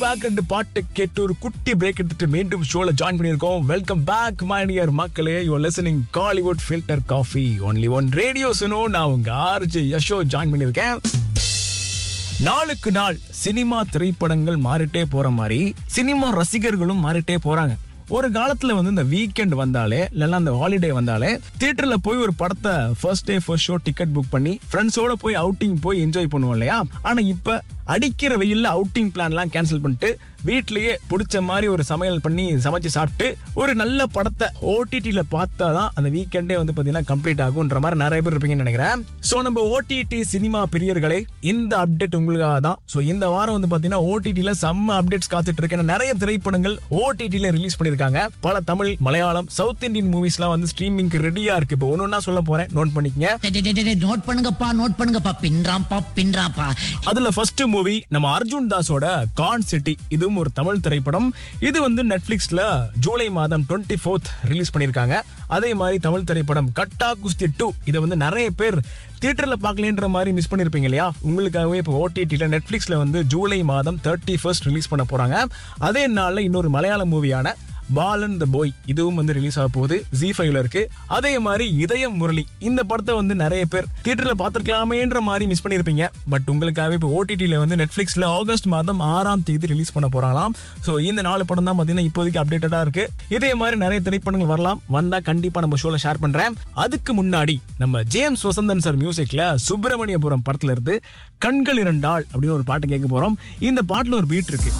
back ரெண்டு பாட்டு கேட்டு ஒரு குட்டி பிரேக் எடுத்துட்டு மீண்டும் ஷோல ஜாயின் பண்ணியிருக்கோம் வெல்கம் பேக் மை டியர் மக்களே you listening Kollywood filter coffee only one radio Suno நான் உங்க ஆர்ஜி யஷோ ஜாயின் பண்ணியிருக்கேன் நாளுக்கு நாள் சினிமா திரைப்படங்கள் மாறிட்டே போற மாதிரி சினிமா ரசிகர்களும் மாறிட்டே போறாங்க ஒரு காலத்துல வந்து இந்த வீக்கெண்ட் வந்தாலே இல்லைன்னா அந்த ஹாலிடே வந்தாலே தியேட்டர்ல போய் ஒரு படத்தை first day first show ticket book பண்ணி ஃப்ரெண்ட்ஸோட போய் அவுட்டிங் போய் என்ஜாய் பண்ணுவோம் இல்லையா ஆனா இப்ப அடிக்கிற வெயில்ல அவுட்டிங் பிளான்லாம் கேன்சல் பண்ணிட்டு வீட்லயே பிடிச்ச மாதிரி ஒரு சமையல் பண்ணி சமைச்சு சாப்பிட்டு ஒரு நல்ல படத்தை ஓடிடியில பார்த்தா தான் அந்த வீக்கெண்டே வந்து பாத்தீங்கன்னா கம்ப்ளீட் ஆகுன்ற மாதிரி நிறைய பேர் இருப்பீங்கன்னு நினைக்கிறேன் சோ நம்ம ஓடிடி சினிமா பிரியர்களே இந்த அப்டேட் உங்களுக்காக தான் சோ இந்த வாரம் வந்து பாத்தீங்கன்னா ஓடிடில செம்ம அப்டேட்ஸ் காத்துட்டு இருக்கு ஏன்னா நிறைய திரைப்படங்கள் ஓடிடில ரிலீஸ் பண்ணிருக்காங்க பல தமிழ் மலையாளம் சவுத் இந்தியன் மூவிஸ்லாம் வந்து ஸ்ட்ரீமிங்க்கு ரெடியா இருக்கு இப்போ ஒன்னு ஒன்னா சொல்ல போறேன் நோட் பண்ணிக்கங்க டேய், டேய், டேய், டேய், நோட் பண்ணுங்கப்பா நோட் பண்ணுங்கப்பா பின்றாம்பா பின்றாப்பா அதுல ஃபர்ஸ்ட் மூவி நம்ம அர்ஜுன் தாஸோட கான் சிட்டி இதுவும் ஒரு தமிழ் திரைப்படம் இது வந்து நெட்ஃபிளிக்ஸ்ல ஜூலை மாதம் டுவெண்ட்டி ஃபோர்த் ரிலீஸ் பண்ணிருக்காங்க அதே மாதிரி தமிழ் திரைப்படம் கட்டா குஸ்தி டூ இதை வந்து நிறைய பேர் தியேட்டர்ல பார்க்கலன்ற மாதிரி மிஸ் பண்ணிருப்பீங்க இல்லையா உங்களுக்காகவே இப்போ ஓடிடில நெட்ஃபிளிக்ஸ்ல வந்து ஜூலை மாதம் தேர்ட்டி ஃபர்ஸ்ட் ரிலீஸ் பண்ண போறாங்க அதே நாள்ல இன்னொரு மலையாள மூவியான பாலன் த போய் இதுவும் வந்து ரிலீஸ் ஆக போகுது ஜி ஃபைவ்ல இருக்கு அதே மாதிரி இதயம் முரளி இந்த படத்தை வந்து நிறைய பேர் தியேட்டர்ல பார்த்துருக்கலாமேன்ற மாதிரி மிஸ் பண்ணிருப்பீங்க பட் உங்களுக்காகவே இப்போ ஓடிடியில் வந்து நெட்ஃபிளிக்ஸ்ல ஆகஸ்ட் மாதம் ஆறாம் தேதி ரிலீஸ் பண்ண போறாங்களாம் ஸோ இந்த நாலு படம் தான் பார்த்தீங்கன்னா இப்போதைக்கு அப்டேட்டடா இருக்கு இதே மாதிரி நிறைய திரைப்படங்கள் வரலாம் வந்தா கண்டிப்பா நம்ம ஷோல ஷேர் பண்றேன் அதுக்கு முன்னாடி நம்ம ஜேம்ஸ் வசந்தன் சார் மியூசிக்ல சுப்பிரமணியபுரம் படத்துல இருந்து கண்கள் இரண்டாள் அப்படின்னு ஒரு பாட்டு கேட்க போறோம் இந்த பாட்டுல ஒரு பீட் இருக்கு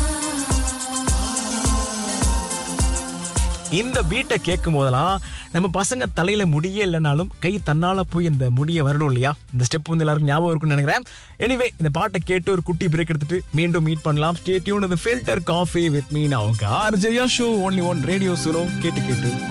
இந்த பீட்டை கேட்கும் போதெல்லாம் நம்ம பசங்க தலையில முடியே இல்லைனாலும் கை தன்னால போய் இந்த முடிய வரணும் இல்லையா இந்த ஸ்டெப் வந்து எல்லாருக்கும் ஞாபகம் இருக்கும்னு நினைக்கிறேன் எனிவே இந்த பாட்டை கேட்டு ஒரு குட்டி பிரேக் எடுத்துட்டு மீண்டும் மீட் பண்ணலாம் stay tuned filter coffee with me நான் உங்க ஆர்ஜயா ஷோ ஒன்லி ஒன் ரேடியோ சுரோ கேட்டு கேட்டு